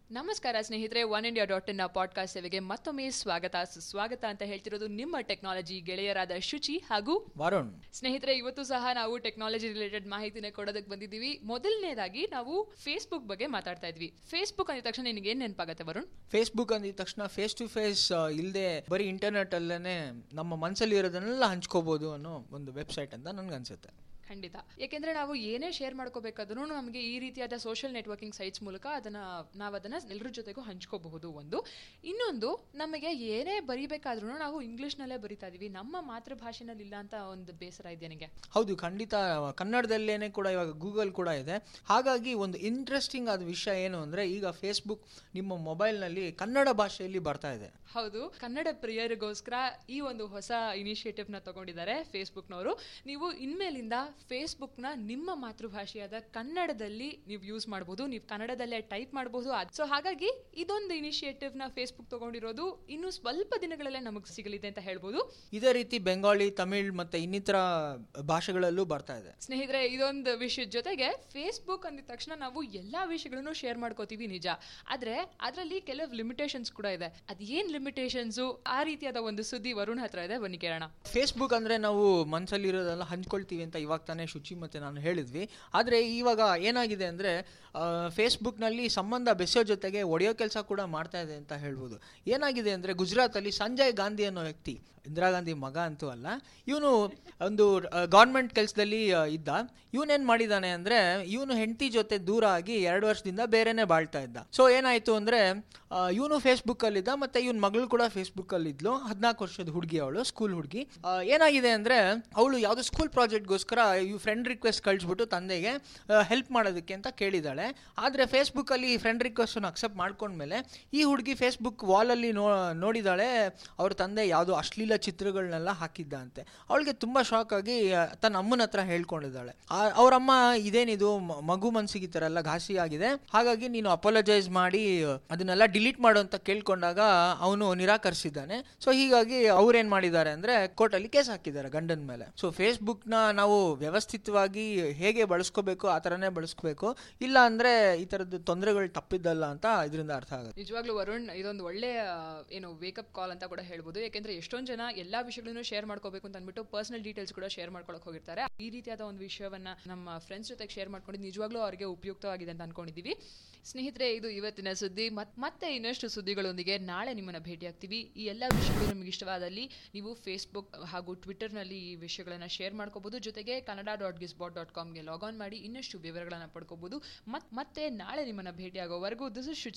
ನಮಸ್ಕಾರ ಸ್ನೇಹಿತರೆ one India dot in podcast ಸೇವೆಗೆ ಮತ್ತೊಮ್ಮೆ ಸ್ವಾಗತ ಸುಸ್ವಾಗತ ಅಂತ ಹೇಳ್ತಿರೋದು ನಿಮ್ಮ ಟೆಕ್ನಾಲಜಿ ಗೆಳೆಯರಾದ ಶುಚಿ ಹಾಗೂ ವರುಣ್ ಸ್ನೇಹಿತರೆ ಇವತ್ತು ಸಹ ನಾವು ಟೆಕ್ನಾಲಜಿ ರಿಲೇಟೆಡ್ ಮಾಹಿತಿನ ಕೊಡೋದಕ್ಕೆ ಬಂದಿದ್ದೀವಿ ಮೊದಲನೇದಾಗಿ ನಾವು ಫೇಸ್ಬುಕ್ ಬಗ್ಗೆ ಮಾತಾಡ್ತಾ ಇದ್ವಿ ಫೇಸ್ಬುಕ್ ಅಂದಿದ ತಕ್ಷಣ ನಿನಗೆ ಏನ್ ನೆನಪಾಗತ್ತೆ ವರುಣ್ ಫೇಸ್ಬುಕ್ ಅಂದಿದ ತಕ್ಷಣ ಫೇಸ್ ಟು ಫೇಸ್ ಇಲ್ಲದೆ ಬರೀ ಇಂಟರ್ನೆಟ್ ಅಲ್ಲೇನೆ ನಮ್ಮ ಮನಸ್ಸಲ್ಲಿ ಇರೋದನ್ನೆಲ್ಲ ಹಂಚ್ಕೋಬಹುದು ಅನ್ನೋ ಒಂದು ವೆಬ್ಸೈಟ್ ಅಂತ ನನ್ಗನ್ಸುತ್ತೆ ಖಂಡಿತ ಯಾಕೆಂದ್ರೆ ನಾವು ಏನೇ ಶೇರ್ ಮಾಡ್ಕೋಬೇಕಾದ್ರೂ ನಮಗೆ ಈ ರೀತಿಯಾದ ಸೋಷಿಯಲ್ ನೆಟ್ವರ್ಕಿಂಗ್ ಸೈಟ್ಸ್ ಮೂಲಕ ಅದನ್ನ ನಾವು ಅದನ್ನ ಎಲ್ಲರ ಜೊತೆಗೂ ಹಂಚ್ಕೋಬಹುದು ಒಂದು ಇನ್ನೊಂದು ನಮಗೆ ಏನೇ ಬರಿಬೇಕಾದ್ರೂ ನಾವು ಇಂಗ್ಲಿಷ್ನಲ್ಲೇ ಬರಿತಾ ಇದೀವಿ ನಮ್ಮ ಮಾತೃಭಾಷೆನಲ್ಲಿ ಇಲ್ಲ ಅಂತ ಒಂದು ಬೇಸರ ಇದೆ ನನಗೆ ಹೌದು ಖಂಡಿತ ಕನ್ನಡದಲ್ಲೇನೆ ಕೂಡ ಇವಾಗ ಗೂಗಲ್ ಕೂಡ ಇದೆ ಹಾಗಾಗಿ ಒಂದು ಇಂಟ್ರೆಸ್ಟಿಂಗ್ ಆದ ವಿಷಯ ಏನು ಅಂದ್ರೆ ಈಗ ಫೇಸ್ಬುಕ್ ನಿಮ್ಮ ಮೊಬೈಲ್ನಲ್ಲಿ ಕನ್ನಡ ಭಾಷೆಯಲ್ಲಿ ಬರ್ತಾ ಇದೆ ಹೌದು ಕನ್ನಡ ಪ್ರಿಯರಿಗೋಸ್ಕರ ಈ ಒಂದು ಹೊಸ ಇನಿಷಿಯೇಟಿವ್ ನ ತಗೊಂಡಿದ್ದಾರೆ ಫೇಸ್ಬುಕ್ನವರು ನೀವು ಇನ್ಮೇಲಿಂದ ಫೇಸ್ಬುಕ್ನ ನಿಮ್ಮ ಮಾತೃಭಾಷೆಯಾದ ಕನ್ನಡದಲ್ಲಿ ನೀವು ಯೂಸ್ ಮಾಡಬಹುದು ನೀವು ಕನ್ನಡದಲ್ಲೇ ಟೈಪ್ ಮಾಡಬಹುದು ಸೊ ಹಾಗಾಗಿ ಇದೊಂದು ಇನಿಷಿಯೇಟಿವ್ ನ ಫೇಸ್ಬುಕ್ ತಗೊಂಡಿರೋದು ಇನ್ನು ಸ್ವಲ್ಪ ದಿನಗಳಲ್ಲೇ ನಮಗೆ ಸಿಗಲಿದೆ ಅಂತ ಹೇಳ್ಬೋದು ಇದೇ ರೀತಿ ಬೆಂಗಾಲಿ ತಮಿಳ್ ಮತ್ತೆ ಇನ್ನಿತರ ಭಾಷೆಗಳಲ್ಲೂ ಬರ್ತಾ ಇದೆ ಸ್ನೇಹಿತರೆ ಇದೊಂದು ವಿಷಯದ ಜೊತೆಗೆ ಫೇಸ್ಬುಕ್ ಅಂದಿದ ತಕ್ಷಣ ನಾವು ಎಲ್ಲಾ ವಿಷಯಗಳನ್ನು ಶೇರ್ ಮಾಡ್ಕೋತೀವಿ ನಿಜ ಆದ್ರೆ ಅದರಲ್ಲಿ ಕೆಲವು ಲಿಮಿಟೇಷನ್ಸ್ ಕೂಡ ಇದೆ ಅದ್ ಏನ್ ಲಿಮಿಟೇಷನ್ಸ್ ಆ ರೀತಿಯಾದ ಒಂದು ಸುದ್ದಿ ವರುಣ್ ಹತ್ರ ಇದೆ ಬನ್ನಿ ಕೇಳೋಣ ಫೇಸ್ಬುಕ್ ಅಂದ್ರೆ ನಾವು ಮನಸ್ಸಲ್ಲಿರೋದೆಲ್ಲ ಹಂಚ್ಕೊಳ್ತೀವಿ ಅಂತ ಇವಾಗ ತಾನೇ ಶುಚಿ ಮತ್ತೆ ನಾನು ಹೇಳಿದ್ವಿ ಆದರೆ ಇವಾಗ ಏನಾಗಿದೆ ಅಂದರೆ ಫೇಸ್ಬುಕ್ನಲ್ಲಿ ಸಂಬಂಧ ಬೆಸೆಯೋ ಜೊತೆಗೆ ಒಡೆಯೋ ಕೆಲಸ ಕೂಡ ಮಾಡ್ತಾ ಇದೆ ಅಂತ ಹೇಳ್ಬೋದು ಏನಾಗಿದೆ ಅಂದರೆ ಗುಜರಾತಲ್ಲಿ ಸಂಜಯ್ ಗಾಂಧಿ ಅನ್ನೋ ವ್ಯಕ್ತಿ ಇಂದಿರಾ ಗಾಂಧಿ ಮಗ ಅಂತೂ ಅಲ್ಲ ಇವನು ಒಂದು ಗೌರ್ಮೆಂಟ್ ಕೆಲಸದಲ್ಲಿ ಇದ್ದ ಇವನೇನು ಮಾಡಿದ್ದಾನೆ ಅಂದರೆ ಇವನು ಹೆಂಡತಿ ಜೊತೆ ದೂರ ಆಗಿ ಎರಡು ವರ್ಷದಿಂದ ಬೇರೆನೇ ಬಾಳ್ತಾ ಇದ್ದ ಸೊ ಏನಾಯಿತು ಅಂದರೆ ಇವನು ಫೇಸ್ಬುಕ್ಕಲ್ಲಿದ್ದ ಮತ್ತು ಇವನ ಮಗಳು ಕೂಡ ಫೇಸ್ಬುಕ್ಕಲ್ಲಿದ್ಲು ಹದಿನಾಲ್ಕು ವರ್ಷದ ಹುಡುಗಿ ಅವಳು ಸ್ಕೂಲ್ ಹುಡುಗಿ ಏನಾಗಿದೆ ಅಂದರೆ ಅವಳು ಯಾವುದೋ ಸ್ಕೂಲ್ ಪ್ರಾಜೆಕ್ಟ್ಗೋಸ್ಕರ ಇವ್ ಫ್ರೆಂಡ್ ರಿಕ್ವೆಸ್ಟ್ ಕಳಿಸ್ಬಿಟ್ಟು ತಂದೆಗೆ ಹೆಲ್ಪ್ ಮಾಡೋದಕ್ಕೆ ಅಂತ ಕೇಳಿದಾಳೆ ಆದರೆ ಫೇಸ್ಬುಕ್ಕಲ್ಲಿ ಫ್ರೆಂಡ್ ರಿಕ್ವೆಸ್ಟನ್ನು ಅಕ್ಸೆಪ್ಟ್ ಮಾಡ್ಕೊಂಡ್ಮೇಲೆ ಈ ಹುಡುಗಿ ಫೇಸ್ಬುಕ್ ವಾಲಲ್ಲಿ ನೋ ನೋಡಿದಾಳೆ ಅವ್ರ ತಂದೆ ಯಾವುದೋ ಅಶ್ಲೀಲ ಚಿತ್ರಗಳನ್ನೆಲ್ಲ ಹಾಕಿದ್ದ ಅಂತೆ ಅವಳಿಗೆ ತುಂಬ ಶಾಕ್ ಆಗಿ ತನ್ನ ಅಮ್ಮನ ಹತ್ರ ಹೇಳ್ಕೊಂಡಿದ್ದಾಳೆ ಅವರಮ್ಮ ಇದೇನಿದು ಮಗು ಮನ್ಸಿಗೆ ಈ ಥರ ಎಲ್ಲ ಘಾಸಿ ಆಗಿದೆ ಹಾಗಾಗಿ ನೀನು ಅಪಾಲಜೈಸ್ ಮಾಡಿ ಅದನ್ನೆಲ್ಲ ಡಿಲೀಟ್ ಮಾಡು ಅಂತ ಕೇಳ್ಕೊಂಡಾಗ ಅವನು ನಿರಾಕರಿಸಿದ್ದಾನೆ ಸೊ ಹೀಗಾಗಿ ಅವ್ರೇನ್ ಮಾಡಿದ್ದಾರೆ ಅಂದ್ರೆ ಕೋರ್ಟಲ್ಲಿ ಕೇಸ್ ಹಾಕಿದ್ದಾರೆ ಗಂಡನ ಮೇಲೆ ಸೊ ಫೇಸ್ಬುಕ್ನ ನಾವು ವ್ಯವಸ್ಥಿತವಾಗಿ ಹೇಗೆ ಬಳಸ್ಕೋಬೇಕು ಆ ಥರನೇ ಬಳಸ್ಕೋಬೇಕು ಇಲ್ಲ ಅಂದ್ರೆ ಈ ಥರದ್ದು ತೊಂದರೆಗಳು ತಪ್ಪಿದ್ದಲ್ಲ ಅಂತ ಇದರಿಂದ ಅರ್ಥ ಆಗುತ್ತೆ ನಿಜವಾಗ್ಲೂ ವರುಣ್ ಇದೊಂದು ಒಳ್ಳೆ ಏನು ವೇಕಪ್ ಕಾಲ್ ಅಂತ ಕೂಡ ಹೇಳ್ಬೋದು ಯಾಕೆಂದ್ರೆ ಎಷ್ಟೊಂದು ಜನ ಎಲ್ಲಾ ವಿಷಯಗಳನ್ನು ಶೇರ್ ಮಾಡ್ಕೋಬೇಕು ಅಂತ ಅಂದ್ಬಿಟ್ಟು ಪರ್ಸನಲ್ ಡೀಟೇಲ್ಸ್ ಕೂಡ ಶೇರ್ ಮಾಡ್ಕೊಳಕ್ ಹೋಗಿರ್ತಾರೆ ಈ ರೀತಿಯಾದ ಒಂದು ವಿಷಯವನ್ನ ನಮ್ಮ ಫ್ರೆಂಡ್ಸ್ ಜೊತೆಗೆ ಶೇರ್ ಮಾಡ್ಕೊಂಡಿದ್ದು ನಿಜವಾಗ್ಲೂ ಅವರಿಗೆ ಉಪಯುಕ್ತವಾಗಿದೆ ಅಂತ ಅನ್ಕೊಂಡಿದೀವಿ ಸ್ನೇಹಿತರೆ ಇದು ಇವತ್ತಿನ ಸುದ್ದಿ ಮತ್ತೆ ಇನ್ನಷ್ಟು ಸುದ್ದಿಗಳೊಂದಿಗೆ ನಾಳೆ ನಿಮ್ಮನ್ನ ಭೇಟಿ ಆಗ್ತೀವಿ ಈ ಎಲ್ಲ ವಿಷಯಗಳು ನಿಮಗೆ ಇಷ್ಟವಾದಲ್ಲಿ ನೀವು ಫೇಸ್ಬುಕ್ ಹಾಗೂ ಟ್ವಿಟರ್ನಲ್ಲಿ ಈ ವಿಷಯಗಳನ್ನ ಶೇರ್ ಮಾಡ್ಕೋಬಹುದು ಜೊತೆಗೆ Kannada dot Gizbot dot ಕಾಮ್ಗೆ ಲಾಗ್ ಆನ್ ಮಾಡಿ ಇನ್ನಷ್ಟು ವಿವರಗಳನ್ನ ಪಡ್ಕೋಬಹುದು ಮತ್ತೆ ನಾಳೆ ನಿಮ್ಮನ್ನ ಭೇಟಿ ಆಗೋವರೆಗೂ ದಿಸ್ ಇಸ್ ಶುಚಿ